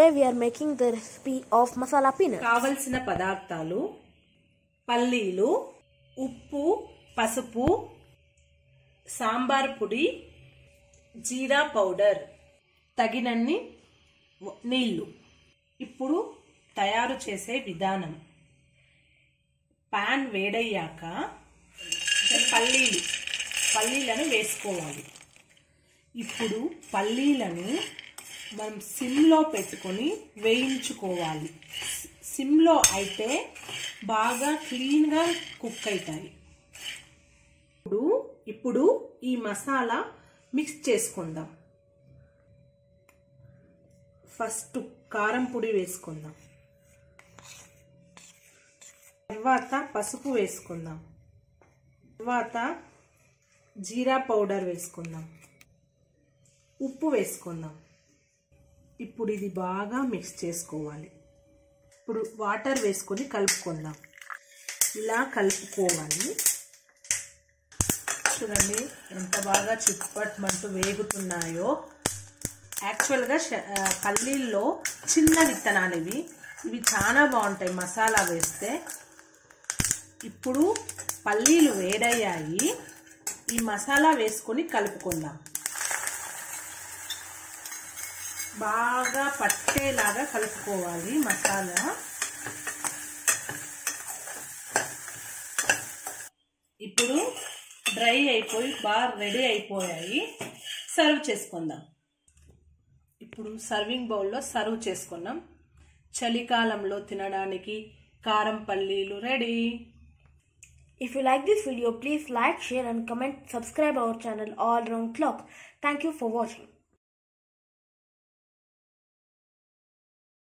Today we are making the recipe of masala peanut. కావలసిన పదార్థాలు పల్లీలు ఉప్పు పసుపు సాంబార్ పొడి జీరా పౌడర్ తగినన్ని నీళ్లు ఇప్పుడు తయారు చేసే విధానం పాన్ వేడయ్యాక పల్లీలు పల్లీలను వేసుకోవాలి ఇప్పుడు పల్లీలను మనం సిమ్లో పెట్టుకొని వేయించుకోవాలి సిమ్లో అయితే బాగా క్లీన్గా కుక్ అవుతాయి ఇప్పుడు ఇప్పుడు ఈ మసాలా మిక్స్ చేసుకుందాం ఫస్ట్ కారం పొడి వేసుకుందాం తర్వాత పసుపు వేసుకుందాం తర్వాత జీరా పౌడర్ వేసుకుందాం ఉప్పు వేసుకుందాం ఇప్పుడు ఇది బాగా మిక్స్ చేసుకోవాలి ఇప్పుడు వాటర్ వేసుకొని కలుపుకుందాం ఇలా కలుపుకోవాలి చూడండి ఎంత బాగా చిప్పట్మంటూ వేగుతున్నాయో యాక్చువల్గా శ- ఆ, పల్లీల్లో చిన్న విత్తనాలు ఇవి ఇవి చాలా బాగుంటాయి మసాలా వేస్తే ఇప్పుడు పల్లీలు వేడయ్యాయి ఈ మసాలా వేసుకొని కలుపుకుందాం బాగా పట్టేలాగా కలుపుకోవాలి మసాలా ఇప్పుడు డ్రై అయిపోయి బాగా రెడీ అయిపోయాయి సర్వ్ చేసుకుందాం ఇప్పుడు సర్వింగ్ బౌల్లో సర్వ్ చేసుకున్నాం చలికాలంలో తినడానికి కారం పల్లీలు ready If you like this video, please like, share and comment. Subscribe our channel all round clock. Thank you for watching.